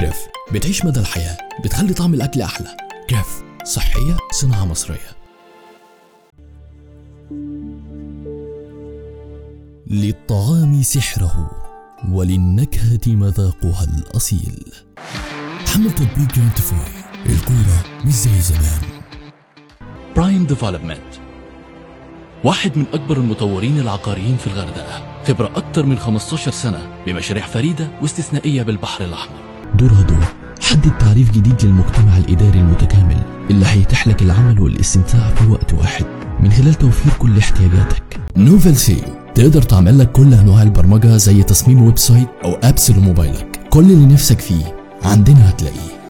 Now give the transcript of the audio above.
جريف بتعيش مدى الحياة بتخلي طعم الأكل أحلى جريف صحية صناعة مصرية للطعام سحره وللنكهة مذاقها الأصيل حمل تطبيق جرانتفاي الكورة مش زي زمان برايم ديفلوبمنت واحد من أكبر المطورين العقاريين في الغردقة خبرة أكتر من 15 سنة بمشاريع فريدة واستثنائية بالبحر الأحمر دورادو حدد تعريف جديد للمجتمع الإداري المتكامل اللي هيتيح لك العمل والاستمتاع في وقت واحد من خلال توفير كل احتياجاتك نوفل سيو تقدر تعمل لك كل أنواع البرمجة زي تصميم ويب سايت أو أبس لموبايلك كل اللي نفسك فيه عندنا هتلاقيه